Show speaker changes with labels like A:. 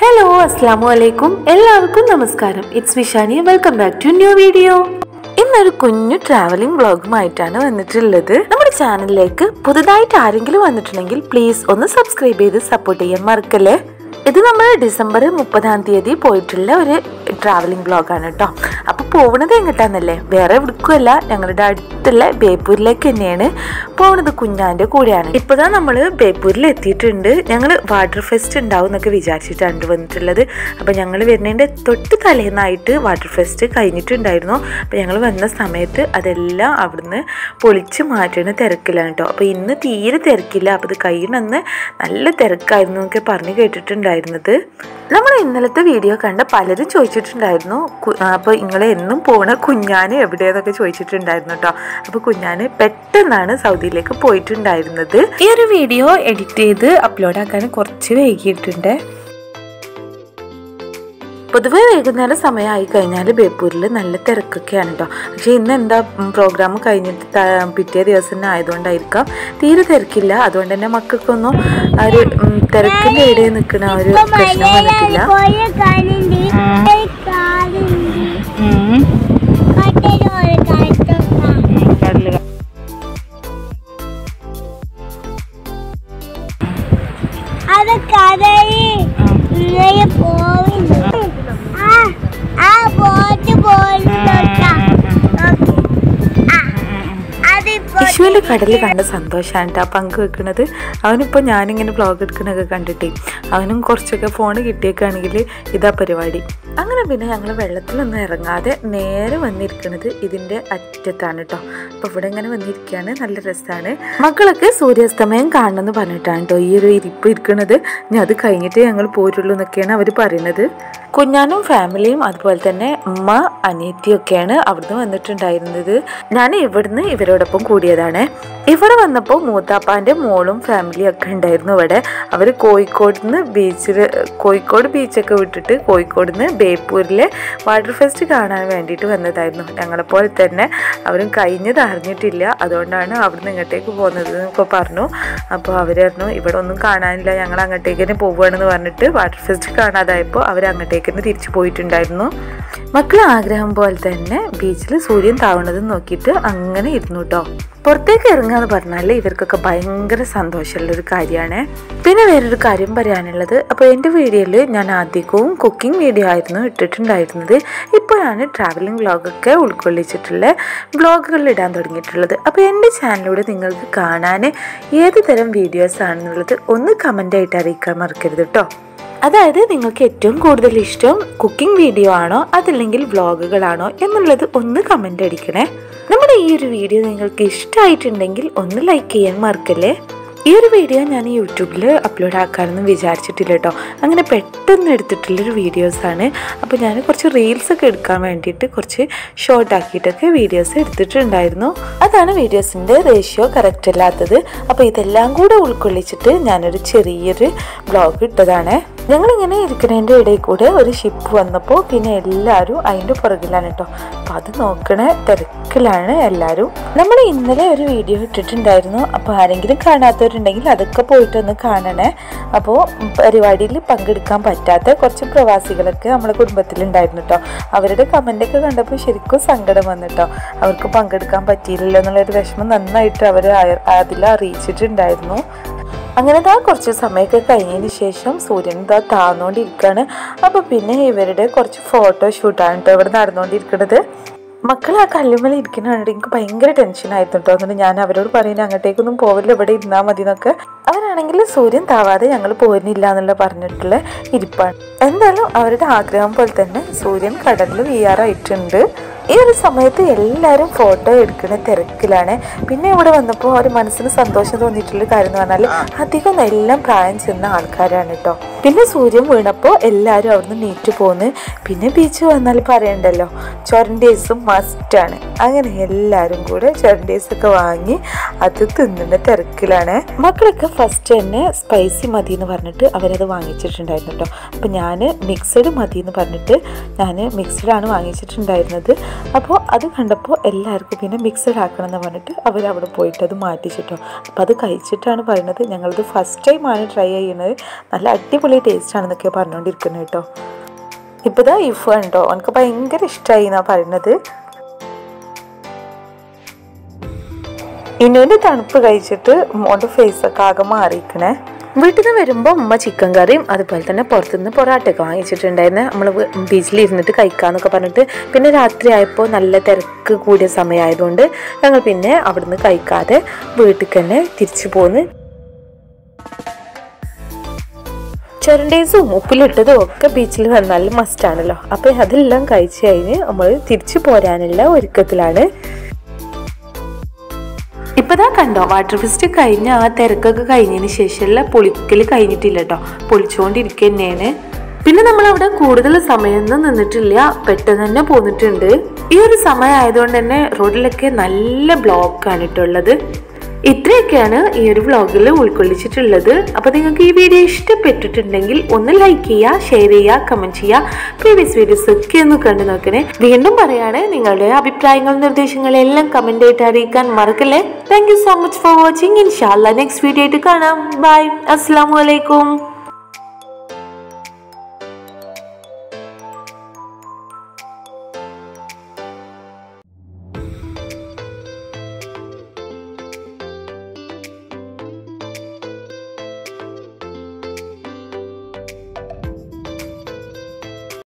A: hello അസ്സാം വലൈക്കും എല്ലാവർക്കും നമസ്കാരം it's Vishani welcome back to new video ഇന്നൊരു കുഞ്ഞു ട്രാവലിംഗ് വ്ളോഗുമായിട്ടാണ് വന്നിട്ടുള്ളത് നമ്മുടെ ചാനലിലേക്ക് പുതുതായിട്ട് ആരെങ്കിലും വന്നിട്ടുണ്ടെങ്കിൽ പ്ലീസ് ഒന്ന് സബ്സ്ക്രൈബ് ചെയ്ത് സപ്പോർട്ട് ചെയ്യാൻ മറക്കല്ലേ ഇത് നമ്മൾ ഡിസംബർ മുപ്പതാം തീയതി പോയിട്ടുള്ള ഒരു ട്രാവലിംഗ് വ്ളോഗാണ് കേട്ടോ അപ്പോൾ പോകുന്നത് എങ്ങോട്ടാന്നല്ലേ വേറെ എവിടേക്കുമല്ല ഞങ്ങളുടെ അടുത്തുള്ള ബേപ്പൂരിലേക്ക് തന്നെയാണ് പോകുന്നത് കുഞ്ഞാൻ്റെ കൂടെയാണ് ഇപ്പോഴാണ് നമ്മൾ ബേപ്പൂരിൽ എത്തിയിട്ടുണ്ട് ഞങ്ങൾ വാട്ടർ ഫെസ്റ്റ് ഉണ്ടാവും എന്നൊക്കെ വിചാരിച്ചിട്ടാണ് വന്നിട്ടുള്ളത് അപ്പോൾ ഞങ്ങൾ വരുന്നതിൻ്റെ തൊട്ട് തലേന്നായിട്ട് വാട്ടർ ഫെസ്റ്റ് കഴിഞ്ഞിട്ടുണ്ടായിരുന്നു അപ്പോൾ ഞങ്ങൾ വന്ന സമയത്ത് അതെല്ലാം അവിടുന്ന് പൊളിച്ച് മാറ്റുന്ന തിരക്കിലാണ് കേട്ടോ അപ്പോൾ ഇന്ന് തീരെ തിരക്കില്ല അപ്പോൾ ഇത് കഴിയണമെന്ന് നല്ല തിരക്കായിരുന്നു എന്നൊക്കെ പറഞ്ഞ് കേട്ടിട്ടുണ്ടായിരുന്നത് നമ്മൾ ഇന്നലത്തെ വീഡിയോ കണ്ട പലരും ചോദിച്ചിട്ടുണ്ടായിരുന്നു അപ്പോൾ നിങ്ങളെ എന്നും പോണ കുഞ്ഞാന് എവിടെയെന്നൊക്കെ ചോദിച്ചിട്ടുണ്ടായിരുന്നു കേട്ടോ അപ്പോൾ കുഞ്ഞാന് പെട്ടെന്നാണ് സൗദിയിലേക്ക് പോയിട്ടുണ്ടായിരുന്നത് ഈ ഒരു വീഡിയോ എഡിറ്റ് ചെയ്ത് അപ്ലോഡ് ആക്കാൻ കുറച്ച് വൈകിയിട്ടുണ്ട് പൊതുവേ വൈകുന്നേരം സമയമായി കഴിഞ്ഞാൽ ബേപ്പൂരിൽ നല്ല തിരക്കൊക്കെയാണ് കേട്ടോ പക്ഷേ ഇന്ന് എന്താ പ്രോഗ്രാം കഴിഞ്ഞിട്ട് ത- പിറ്റേ ദിവസം തന്നെ ആയതുകൊണ്ടായിരിക്കാം തീരെ തിരക്കില്ല അതുകൊണ്ട് തന്നെ മക്കൾക്കൊന്നും ആ ഒരു ഉം, തിരക്കിൻ്റെ ഇടയിൽ നിൽക്കുന്ന ആ ഒരു പ്രശ്നം വന്നിട്ടില്ല
B: പോയ കാണുന്നുണ്ട് കാണുന്നുണ്ട് കട്ടലോട് കാട്ടുക അത് കടലിൽ ഇങ്ങനെ പോവുന്നു ആ ആ ബോട്ട് പോകുന്നുണ്ടോ അതിപ്പോ
A: വിഷുവിൻ്റെ കടലിൽ കണ്ട സന്തോഷമാണ് കേട്ടോ പങ്കുവെക്കുന്നത് അവനിപ്പോൾ ഞാനിങ്ങനെ വ്ളോഗ് എടുക്കണൊക്കെ കണ്ടിട്ടേ അവനും കുറച്ചൊക്കെ ഫോൺ കിട്ടിയേക്കാണെങ്കിൽ ഇതാ പരിപാടി അങ്ങനെ പിന്നെ ഞങ്ങൾ വെള്ളത്തിലൊന്നും ഇറങ്ങാതെ നേരെ വന്നിരിക്കുന്നത് ഇതിൻ്റെ അറ്റത്താണ് കേട്ടോ അപ്പോൾ ഇവിടെ ഇങ്ങനെ വന്നിരിക്കുകയാണ് നല്ല രസമാണ് മക്കളൊക്കെ സൂര്യാസ്തമയം കാണണമെന്ന് പറഞ്ഞിട്ടാണ് കേട്ടോ ഈ ഒരു ഇരിപ്പ് ഇരിക്കുന്നത് ഇനി അത് കഴിഞ്ഞിട്ട് ഞങ്ങൾ പോരുള്ളൂ എന്നൊക്കെയാണ് അവർ പറയുന്നത് കുഞ്ഞാനും ഫാമിലിയും അതുപോലെ തന്നെ ഉമ്മ അനിയത്തിയൊക്കെയാണ് അവിടുന്ന് വന്നിട്ടുണ്ടായിരുന്നത് ഞാൻ ഇവിടുന്ന് ഇവരോടൊപ്പം കൂടിയതാണ് ഇവിടെ വന്നപ്പോൾ മൂത്താപ്പാൻ്റെ മോളും ഫാമിലിയും ഒക്കെ ഉണ്ടായിരുന്നു ഇവിടെ അവർ കോഴിക്കോട് നിന്ന് ബീച്ചിൽ കോഴിക്കോട് ബീച്ചൊക്കെ വിട്ടിട്ട് കോഴിക്കോട് നിന്ന് ബേപ്പൂരിലെ വാട്ടർ ഫെസ്റ്റ് കാണാൻ വേണ്ടിയിട്ട് വന്നതായിരുന്നു ഞങ്ങളെപ്പോലെ തന്നെ അവരും കഴിഞ്ഞത് അറിഞ്ഞിട്ടില്ല അതുകൊണ്ടാണ് അവിടുന്ന് ഇങ്ങോട്ടേക്ക് പോകുന്നത് എന്നൊക്കെ പറഞ്ഞു അപ്പോൾ അവർ പറഞ്ഞു ഇവിടെ ഒന്നും കാണാനില്ല ഞങ്ങൾ അങ്ങോട്ടേക്ക് തന്നെ പോവുകയാണെന്ന് പറഞ്ഞിട്ട് വാട്ടർ ഫെസ്റ്റ് കാണാതായപ്പോൾ അവർ അങ്ങോട്ടേക്ക് തന്നെ തിരിച്ചു പോയിട്ടുണ്ടായിരുന്നു മക്കൾ ആഗ്രഹം പോലെ തന്നെ ബീച്ചിൽ സൂര്യൻ താവണത് നോക്കിയിട്ട് അങ്ങനെ ഇരുന്നു കേട്ടോ പുറത്തേക്ക് ഇറങ്ങുക എന്ന് പറഞ്ഞാൽ ഇവർക്കൊക്കെ ഭയങ്കര സന്തോഷമുള്ളൊരു കാര്യമാണ് പിന്നെ വേറൊരു കാര്യം പറയാനുള്ളത് അപ്പോൾ എൻ്റെ വീഡിയോയിൽ ഞാൻ ആദ്യവും കുക്കിംഗ് വീഡിയോ ആയിരുന്നു ഇട്ടിട്ടുണ്ടായിരുന്നത് ഇപ്പോഴാണ് ട്രാവലിംഗ് വ്ളോഗൊക്കെ ഉൾക്കൊള്ളിച്ചിട്ടുള്ള വ്ളോഗുകളിൽ ഇടാൻ തുടങ്ങിയിട്ടുള്ളത് അപ്പോൾ എൻ്റെ ചാനലിലൂടെ നിങ്ങൾക്ക് കാണാൻ ഏത് തരം വീഡിയോസ് ആണെന്നുള്ളത് ഒന്ന് കമൻ്റായിട്ട് അറിയിക്കാൻ മറക്കരുത് കേട്ടോ അതായത് നിങ്ങൾക്ക് ഏറ്റവും കൂടുതൽ ഇഷ്ടം കുക്കിംഗ് വീഡിയോ ആണോ അതല്ലെങ്കിൽ വ്ളോഗുകളാണോ എന്നുള്ളത് ഒന്ന് കമൻ്റ് അടിക്കണേ നമ്മുടെ ഈ ഒരു വീഡിയോ നിങ്ങൾക്ക് ഇഷ്ടമായിട്ടുണ്ടെങ്കിൽ ഒന്ന് ലൈക്ക് ചെയ്യാൻ മറക്കല്ലേ ഈ ഒരു വീഡിയോ ഞാൻ യൂട്യൂബിൽ അപ്ലോഡ് ആക്കാനൊന്നും വിചാരിച്ചിട്ടില്ല കേട്ടോ അങ്ങനെ പെട്ടെന്ന് എടുത്തിട്ടുള്ളൊരു വീഡിയോസാണ് അപ്പോൾ ഞാൻ കുറച്ച് റീൽസ് ഒക്കെ എടുക്കാൻ വേണ്ടിയിട്ട് കുറച്ച് ഷോർട്ട് ആക്കിയിട്ടൊക്കെ വീഡിയോസ് എടുത്തിട്ടുണ്ടായിരുന്നു അതാണ് വീഡിയോസിൻ്റെ റേഷ്യോ കറക്റ്റ് അല്ലാത്തത് അപ്പോൾ ഇതെല്ലാം കൂടെ ഉൾക്കൊള്ളിച്ചിട്ട് ഞാനൊരു ചെറിയൊരു ബ്ലോഗ് ഇട്ടതാണ് ഞങ്ങളിങ്ങനെ ഇരിക്കുന്നതിൻ്റെ ഇടയിൽ കൂടെ ഒരു ഷിപ്പ് വന്നപ്പോൾ പിന്നെ എല്ലാവരും അതിൻ്റെ പുറകിലാണ് കേട്ടോ അപ്പോൾ അത് നോക്കണ തിരക്കിലാണ് എല്ലാവരും നമ്മൾ ഇന്നലെ ഒരു വീഡിയോ ഇട്ടിട്ടുണ്ടായിരുന്നു അപ്പോൾ ആരെങ്കിലും കാണാത്തവരുണ്ടെങ്കിൽ അതൊക്കെ പോയിട്ടൊന്ന് കാണണേ അപ്പോൾ പരിപാടിയിൽ പങ്കെടുക്കാൻ പറ്റാത്ത കുറച്ച് പ്രവാസികളൊക്കെ നമ്മുടെ കുടുംബത്തിലുണ്ടായിരുന്നു കേട്ടോ അവരുടെ കമൻ്റൊക്കെ കണ്ടപ്പോൾ ശരിക്കും സങ്കടം വന്നിട്ടോ അവർക്ക് പങ്കെടുക്കാൻ പറ്റിയില്ലല്ലോ എന്നുള്ളൊരു വിഷമം നന്നായിട്ട് അവർ അതിൽ അറിയിച്ചിട്ടുണ്ടായിരുന്നു അങ്ങനെ ദാ കുറച്ച് സമയമൊക്കെ കഴിഞ്ഞതിന് ശേഷം സൂര്യൻ ദാ താന്നുകൊണ്ടിരിക്കുകയാണ് അപ്പോൾ പിന്നെ ഇവരുടെ കുറച്ച് ഫോട്ടോ ഷൂട്ടാണ് കേട്ടോ ഇവിടെ നടന്നുകൊണ്ടിരിക്കുന്നത് മക്കൾ ആ കല്ലുമല ഇരിക്കുന്ന കണ്ടിട്ട് എനിക്ക് ഭയങ്കര ടെൻഷനായിരുന്നു കേട്ടോ എന്നിട്ട് ഞാൻ അവരോട് പറയുന്നത് അങ്ങോട്ടേക്കൊന്നും പോവില്ല ഇവിടെ ഇരുന്നാൽ മതി എന്നൊക്കെ അവരാണെങ്കിൽ സൂര്യൻ താവാതെ ഞങ്ങൾ പോരുന്നില്ല എന്നുള്ള പറഞ്ഞിട്ടുള്ള ഇരിപ്പാണ് എന്തായാലും അവരുടെ ആഗ്രഹം പോലെ തന്നെ സൂര്യൻ കടലിൽ വീയാറായിട്ടുണ്ട് ഈ ഒരു സമയത്ത് എല്ലാവരും ഫോട്ടോ എടുക്കുന്ന തിരക്കിലാണ് പിന്നെ ഇവിടെ വന്നപ്പോൾ ഒരു മനസ്സിന് സന്തോഷം തോന്നിയിട്ടുള്ള കാര്യം എന്ന് പറഞ്ഞാൽ അധികം എല്ലാം പ്രായം ചെന്ന ആൾക്കാരാണ് കേട്ടോ പിന്നെ സൂര്യൻ വീണപ്പോൾ എല്ലാവരും അവിടുന്ന് നീറ്റ് പോന്ന് പിന്നെ ബീച്ച് വന്നാൽ പറയണ്ടല്ലോ ചൊരണ്ടേസും മസ്റ്റാണ് അങ്ങനെ എല്ലാവരും കൂടെ ചൊരണ്ടേസ് ഒക്കെ വാങ്ങി അത് തിന്നുന്ന തിരക്കിലാണ് മക്കളൊക്കെ ഫസ്റ്റ് തന്നെ സ്പൈസി മതി എന്ന് പറഞ്ഞിട്ട് അവരത് വാങ്ങിച്ചിട്ടുണ്ടായിരുന്നു കേട്ടോ അപ്പം ഞാൻ മിക്സഡ് മതി എന്ന് പറഞ്ഞിട്ട് ഞാൻ മിക്സഡ് ആണ് വാങ്ങിച്ചിട്ടുണ്ടായിരുന്നത് അപ്പോൾ അത് കണ്ടപ്പോൾ എല്ലാവർക്കും പിന്നെ മിക്സഡ് ആക്കണം എന്ന് പറഞ്ഞിട്ട് അവർ അവിടെ പോയിട്ട് അത് മാറ്റിച്ചിട്ടോ അപ്പോൾ അത് കഴിച്ചിട്ടാണ് പറയുന്നത് ഞങ്ങളത് ഫസ്റ്റ് ടൈമാണ് ട്രൈ ചെയ്യുന്നത് നല്ല അടിപൊളി ടേസ്റ്റ് ആണെന്നൊക്കെ പറഞ്ഞുകൊണ്ടിരിക്കുന്നത് കേട്ടോ ഇപ്പോൾ ഇതാ ഇഫ് കണ്ടോ എനിക്ക് ഭയങ്കര ഇഷ്ടമായി എന്നാണ് പറയുന്നത് ഇന്നുവിൻ്റെ തണുപ്പ് കഴിച്ചിട്ട് മോൻ്റെ ഫേസൊക്കെ ആകെ മാറിയിരിക്കണേ വീട്ടിൽ നിന്ന് വരുമ്പോൾ ഉമ്മ ചിക്കൻ കറിയും അതുപോലെ തന്നെ പുറത്തുനിന്ന് പൊറാട്ടയൊക്കെ വാങ്ങിച്ചിട്ടുണ്ടായിരുന്നു നമ്മൾ ബീച്ചിൽ ഇരുന്നിട്ട് കഴിക്കാന്നൊക്കെ പറഞ്ഞിട്ട് പിന്നെ രാത്രി ആയപ്പോൾ നല്ല തിരക്ക് കൂടിയ സമയമായതുകൊണ്ട് ഞങ്ങൾ പിന്നെ അവിടുന്ന് കഴിക്കാതെ വീട്ടിൽ തന്നെ തിരിച്ചു പോന്ന് ചെരണ്ടേസും ഉപ്പിലിട്ടതും ഒക്കെ ബീച്ചിൽ വന്നാൽ മസ്റ്റാണല്ലോ അപ്പം അതെല്ലാം കഴിച്ച് കഴിഞ്ഞ് നമ്മൾ തിരിച്ചു പോരാനുള്ള ഒരുക്കത്തിലാണ് ഇപ്പതാ കണ്ടോ വാട്ടർ ഫെസ്റ്റ് കഴിഞ്ഞ ആ തിരക്കൊക്കെ കഴിഞ്ഞതിന് ശേഷമുള്ള പൊളിക്കൽ കഴിഞ്ഞിട്ടില്ല കേട്ടോ പൊളിച്ചുകൊണ്ടിരിക്കുക തന്നെയാണ് പിന്നെ നമ്മൾ അവിടെ കൂടുതൽ സമയമൊന്നും നിന്നിട്ടില്ല പെട്ടെന്ന് തന്നെ പോന്നിട്ടുണ്ട് ഈ ഒരു സമയം ആയതുകൊണ്ട് തന്നെ റോഡിലൊക്കെ നല്ല ബ്ലോക്കാണ് ഇട്ടുള്ളത് ഇത്രയൊക്കെയാണ് ഈ ഒരു വ്ളോഗിൽ ഉൾക്കൊള്ളിച്ചിട്ടുള്ളത് അപ്പോൾ നിങ്ങൾക്ക് ഈ വീഡിയോ ഇഷ്ടപ്പെട്ടിട്ടുണ്ടെങ്കിൽ ഒന്ന് ലൈക്ക് ചെയ്യുക ഷെയർ ചെയ്യുക കമൻറ്റ് ചെയ്യുക പ്രീവിയസ് വീഡിയോസ് ഒക്കെ ഒന്ന് കണ്ടു നോക്കണേ വീണ്ടും പറയാണ് നിങ്ങളുടെ അഭിപ്രായങ്ങളും നിർദ്ദേശങ്ങളും എല്ലാം കമൻ്റ് ആയിട്ട് അറിയിക്കാൻ മറക്കല്ലേ thank you so much for watching ഇൻഷാല്ല നെക്സ്റ്റ് വീഡിയോ ആയിട്ട് കാണാം ബൈ അസ്സാം വലൈക്കും